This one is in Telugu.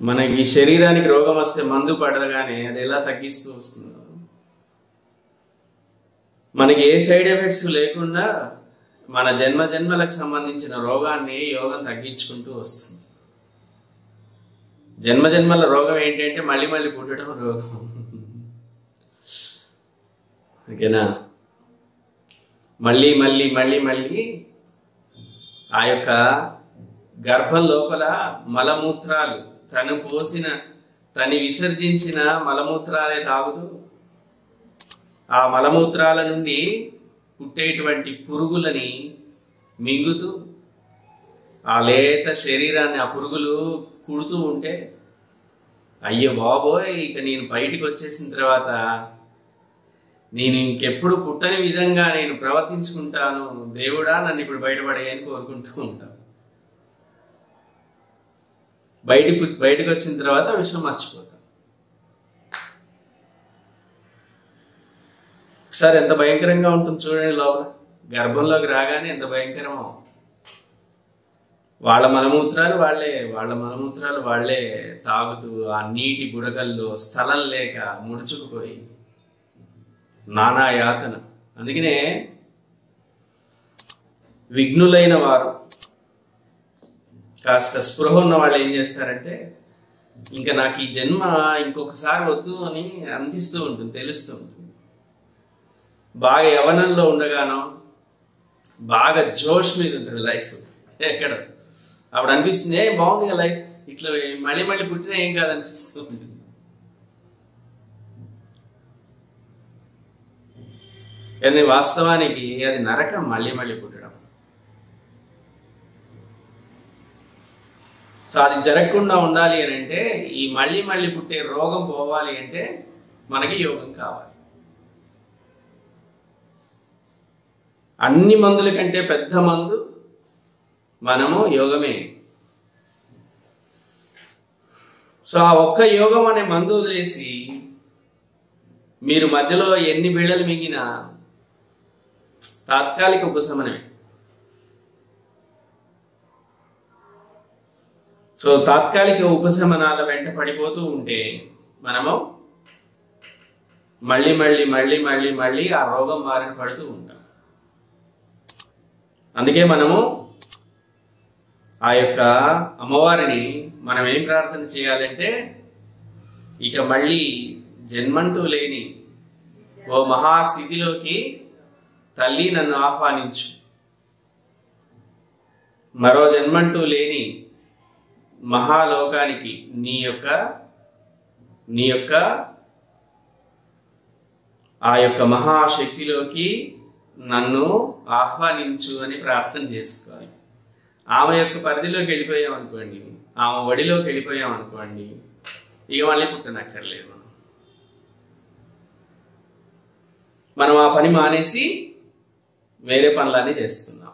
మనకి శరీరానికి రోగం వస్తే మందు పడగానే అది ఎలా తగ్గిస్తూ వస్తుందో మనకి ఏ సైడ్ ఎఫెక్ట్స్ లేకుండా మన జన్మ జన్మలకు సంబంధించిన రోగాన్ని యోగం తగ్గించుకుంటూ వస్తుంది జన్మ జన్మల రోగం ఏంటంటే మళ్ళీ మళ్ళీ పుట్టడం రోగం ఓకేనా మళ్ళీ మళ్ళీ మళ్ళీ మళ్ళీ ఆ యొక్క గర్భం లోపల మలమూత్రాలు తను పోసిన తను విసర్జించిన మలమూత్రాలే తాగుతూ ఆ మలమూత్రాల నుండి పుట్టేటువంటి పురుగులని మింగుతూ ఆ లేత శరీరాన్ని ఆ పురుగులు కుడుతూ ఉంటే అయ్యో బాబోయ్ ఇక నేను బయటికి వచ్చేసిన తర్వాత నేను ఇంకెప్పుడు పుట్టని విధంగా నేను ప్రవర్తించుకుంటాను దేవుడా నన్ను ఇప్పుడు బయటపడేయని కోరుకుంటూ ఉంటాను బయటికి బయటకు వచ్చిన తర్వాత విషయం మర్చిపోతాం ఒకసారి ఎంత భయంకరంగా ఉంటుంది చూడండి లోపల గర్భంలోకి రాగానే ఎంత భయంకరమో వాళ్ళ మలమూత్రాలు వాళ్ళే వాళ్ళ మలమూత్రాలు వాళ్ళే తాగుతూ ఆ నీటి బుడగల్లో స్థలం లేక ముడుచుకుపోయి నానా యాతన అందుకనే విఘ్నులైన వారు కాస్త స్పృహ ఉన్న వాళ్ళు ఏం చేస్తారంటే ఇంకా నాకు ఈ జన్మ ఇంకొకసారి వద్దు అని అనిపిస్తూ ఉంటుంది తెలుస్తూ ఉంటుంది బాగా యవనంలో ఉండగానో బాగా జోష్ మీద ఉంటుంది లైఫ్ ఎక్కడ అప్పుడు అనిపిస్తుంది ఏ బాగుంది లైఫ్ ఇట్లా మళ్ళీ మళ్ళీ పుట్టినా ఏం కాదనిపిస్తూ ఉంటుంది కానీ వాస్తవానికి అది నరకం మళ్ళీ మళ్ళీ పుట్టడం సో అది జరగకుండా ఉండాలి అని అంటే ఈ మళ్ళీ మళ్ళీ పుట్టే రోగం పోవాలి అంటే మనకి యోగం కావాలి అన్ని మందుల కంటే పెద్ద మందు మనము యోగమే సో ఆ ఒక్క యోగం అనే మందు వదిలేసి మీరు మధ్యలో ఎన్ని బీడలు మింగినా తాత్కాలిక ఉపశమనమే సో తాత్కాలిక ఉపశమనాల వెంట పడిపోతూ ఉంటే మనము మళ్ళీ మళ్ళీ మళ్ళీ మళ్ళీ మళ్ళీ ఆ రోగం బారిన పడుతూ ఉంటాం అందుకే మనము ఆ యొక్క అమ్మవారిని మనం ఏం ప్రార్థన చేయాలంటే ఇక మళ్ళీ జన్మంటూ లేని ఓ మహాస్థితిలోకి తల్లి నన్ను ఆహ్వానించు మరో జన్మంటూ లేని మహాలోకానికి నీ యొక్క నీ యొక్క ఆ యొక్క మహాశక్తిలోకి నన్ను ఆహ్వానించు అని ప్రార్థన చేసుకోవాలి ఆమె యొక్క పరిధిలోకి వెళ్ళిపోయాం అనుకోండి ఆమె ఒడిలోకి వెళ్ళిపోయాం అనుకోండి ఇక మళ్ళీ పుట్టనక్కర్లేదు మనం మనం ఆ పని మానేసి వేరే పనులన్నీ చేస్తున్నాం